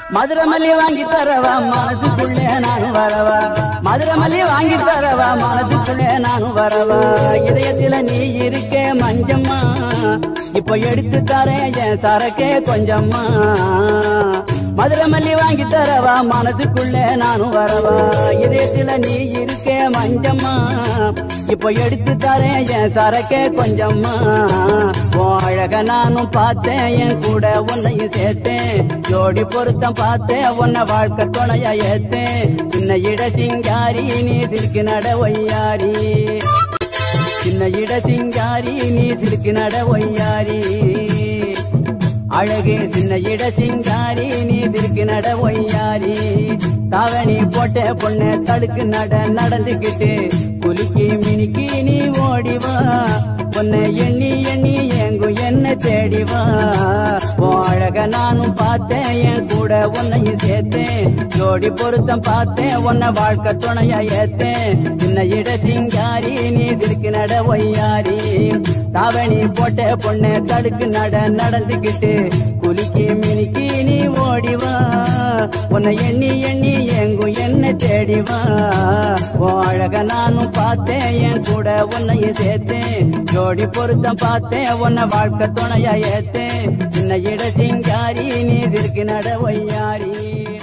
மதுரை மல்லி வாங்கி தரவா மனதுக்குள்ளே நானும் வரவா மதுரை மல்லி வாங்கி தரவா மனதுக்குள்ளே நானும் வரவா இதயத்துல நீ இருக்கே மஞ்சம்மா இப்போ எடுத்து தரேன் என் சரக்கே கொஞ்சம்மா மதுரை மல்லி வாங்கி தரவா மனதுக்குள்ளே நானும் வரவா இதயத்துல நீ இருக்கே மஞ்சம்மா இப்போ எடுத்து தரேன் என் சரக்கே கொஞ்சம்மா உன் அழக நானும் பார்த்தேன் என் கூட உன்னையும் சேர்த்தேன் ஜோடி பொருத்தம் பார்த்தேன் உன்னை வாழ்க்கை துணையா ஏத்தேன் சின்ன இட சிங்காரி நீ சிறுக்கு நட ஒய்யாரி சின்ன இட சிங்காரி நீ சிறுக்கு நட ஒய்யாரி அழகு சின்ன இட சிங்காரி நீ திருக்கு நட ஒய்யாரி தாவணி போட்ட பொண்ணு தடுக்கு நட நடந்துகிட்டு குலுக்கி மினுக்கி நீ ஓடிவா உன்னை எண்ணி எண்ணி எங்கும் என்ன தேடிவா உன் அழக நானும் பார்த்தேன் என் கூட உன்னையும் சேர்த்தேன் ஜோடி பொருத்தம் பார்த்தேன் உன்னை வாழ்க்கை துணையா ஏத்தேன் சின்ன இட சிங்காரி நீ திருக்கு நட ஒய்யாரி தாவணி போட்ட பொண்ணு தடுக்கு நட நடந்துகிட்டு குலுக்கி மினுக்கி நீ ஓடிவா உன்னை எண்ணி எண்ணி எங்கும் என்ன தேடிவா உன் அழக நானும் பார்த்தேன் என் கூட உன்னையும் சேர்த்தேன் ஜோடி பொருத்தம் பார்த்தேன் உன்னை வாழ்க்கை துணையா ஏத்தேன் சின்ன இட சிங்காரி நீ திருக்கு நட ஒய்யாரி